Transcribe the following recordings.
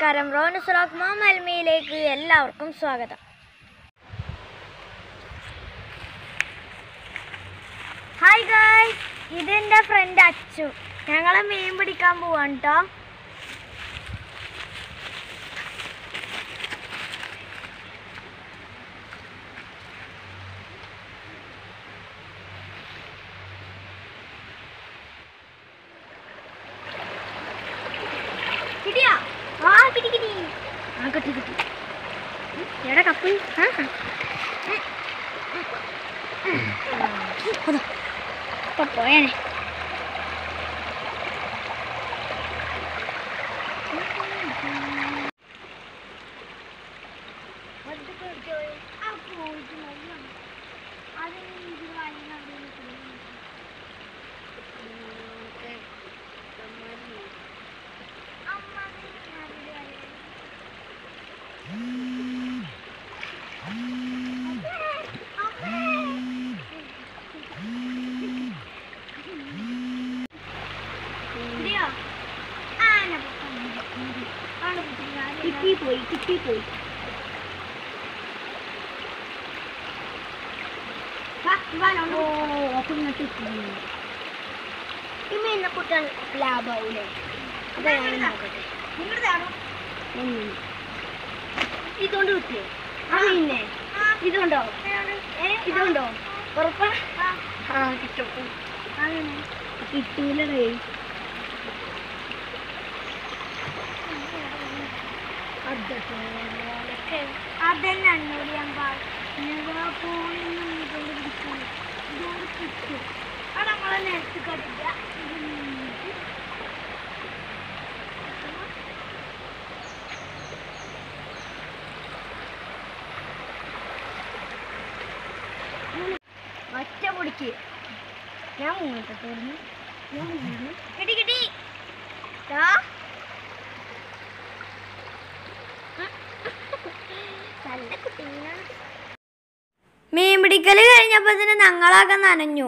നമസ്കാരം റോനസ് rock mom അൽമയിലേക്ക് എല്ലാവർക്കും സ്വാഗതം ഹായ് ഗായ് ഇതെൻ്റെ ഫ്രണ്ട് അച്ചു ഞങ്ങൾ മീൻ പിടിക്കാൻ പോവാണ് കേട്ടോ കിട്ടിയാ ആ കിട്ടി കിട്ടി ആ കിട്ടി കിട്ടി എടാ കപ്പ് ആ ഇപ്പൊ പോയാനെ കിട്ടിപ്പോയി കിട്ടിപ്പോയി ഓ അപ്പൊ ഇങ്ങോട്ട് ഈ മീനിനെ കുട്ടാൻ ലാഭാവൂലേ അപ്പൊ ഞാൻ നോക്കട്ടെ ഒന്ന് ഇതുകൊണ്ട് കിട്ടിയോ ആ പിന്നെ ഇതുണ്ടോ ഇതുണ്ടോ ഉറപ്പാ ആ കിട്ടും കിട്ടൂലേ അതന്നെ അന്നോട് ഞാൻ അത് നമ്മളെ നേരത്തെ കടില്ല ഒറ്റ പൊടിക്ക് ഞാൻ മുങ്ങട്ടെ തോന്നുന്നു ഞാൻ മുങ്ങുന്നു കിട്ടി കിട്ടി ദാ. നല്ല കുട്ടിയാ. മീൻ പിടിക്കൽ കഴിഞ്ഞപ്പോൾ തന്നെ ഞങ്ങളൊക്കെ നനഞ്ഞു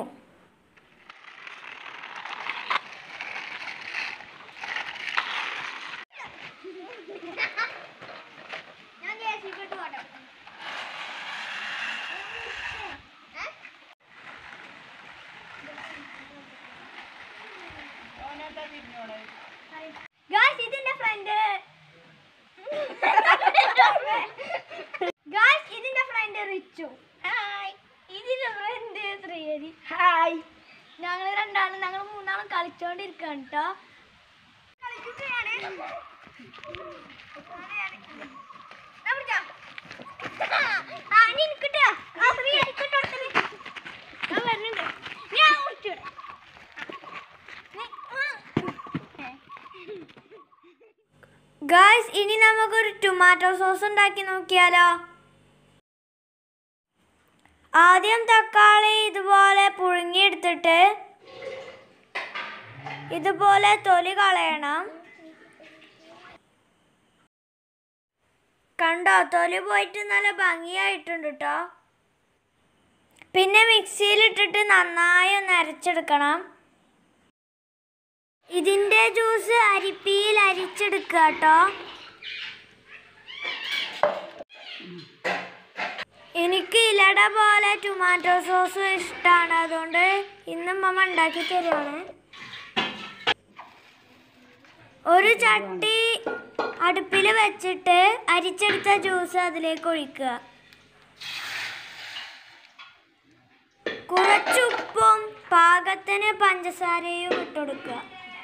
ഗായ്സ് ഇതിന്റെ ഫ്രണ്ട് ഗായ്സ് ഇതിന്റെ ഫ്രണ്ട് റിച്ചു ഹായ് ഇതിന്റെ ഫ്രണ്ട് ശ്രീഹരി ഹായ് ഞങ്ങൾ രണ്ടാളും ഞങ്ങൾ മൂന്നാളും കളിച്ചോണ്ടിരിക്കാണ് കേട്ടോ കളിക്കുകയാണ് ദാ പിടിച്ചോ. ആ, ഇനി എനിക്കിട്ടോ. ആ, ശ്രീഹരിക്ക് ഇട്ട് കൊടുത്തത്. ഞാൻ വരുന്നുണ്ട്. ഞാൻ മുറിച്ചുവിടാം. നീ- ആ. ഗായ്സ് ഇനി നമുക്കൊരു ടൊമാറ്റോ സോസ് ഉണ്ടാക്കി നോക്കിയാലോ ആദ്യം തക്കാളി ഇതുപോലെ പുഴുങ്ങിയെടുത്തിട്ട് ഇതുപോലെ തൊലി കളയണം കണ്ടോ തൊലി പോയിട്ട് നല്ല ഭംഗിയായിട്ടുണ്ട് കേട്ടോ പിന്നെ മിക്സിയിലിട്ടിട്ട് നന്നായി ഒന്ന് അരച്ചെടുക്കണം ഇതിന്റെ ജ്യൂസ് അരിപ്പിയിൽ അരിച്ചെടുക്കുക കേട്ടോ എനിക്ക് ഇലട പോലെ ടൊമാറ്റോ സോസ് ഇഷ്ടമാണ് അതുകൊണ്ട് ഇന്നും മമ്മ ഉണ്ടാക്കി തരുവാണ് ഒരു ചട്ടി അടുപ്പിൽ വെച്ചിട്ട് അരിച്ചെടുത്ത ജ്യൂസ് അതിലേക്ക് ഒഴിക്കുക കുറച്ച് ഉപ്പും പാകത്തിന് പഞ്ചസാരയും ഇട്ടുകൊടുക്കുക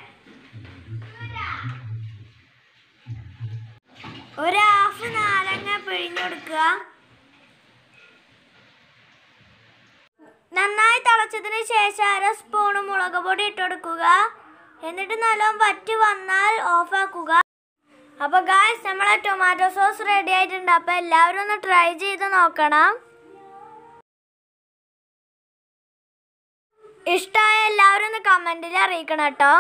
ഒരു ഹാഫ് നാരങ്ങ പിഴിഞ്ഞെടുക്കുക നന്നായി തിളച്ചതിന് ശേഷം അര സ്പൂണ് മുളക് പൊടി ഇട്ടുകൊടുക്കുക എന്നിട്ട് നല്ലോണം വറ്റി വന്നാൽ ഓഫാക്കുക അപ്പോൾ ഗായ്സ് നമ്മളെ ടൊമാറ്റോ സോസ് റെഡി ആയിട്ടുണ്ട് അപ്പോൾ എല്ലാവരും ഒന്ന് ട്രൈ ചെയ്ത് നോക്കണം ഇഷ്ടമായ എല്ലാവരും ഒന്ന് കമൻറ്റിൽ അറിയിക്കണം കേട്ടോ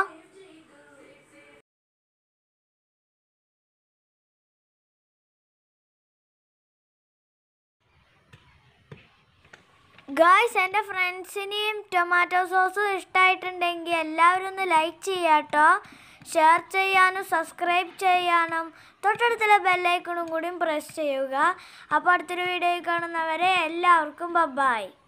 ഗായ്സ് എൻ്റെ ഫ്രണ്ട്സിനെയും ടൊമാറ്റോ സോസും ഇഷ്ടമായിട്ടുണ്ടെങ്കിൽ എല്ലാവരും ഒന്ന് ലൈക്ക് ചെയ്യുക കേട്ടോ ഷെയർ ചെയ്യാനും സബ്സ്ക്രൈബ് ചെയ്യാനും തൊട്ടടുത്തുള്ള ബെല്ലൈക്കണും കൂടിയും പ്രസ് ചെയ്യുക അപ്പോൾ അടുത്തൊരു വീഡിയോ കാണുന്നവരെ എല്ലാവർക്കും ബൈ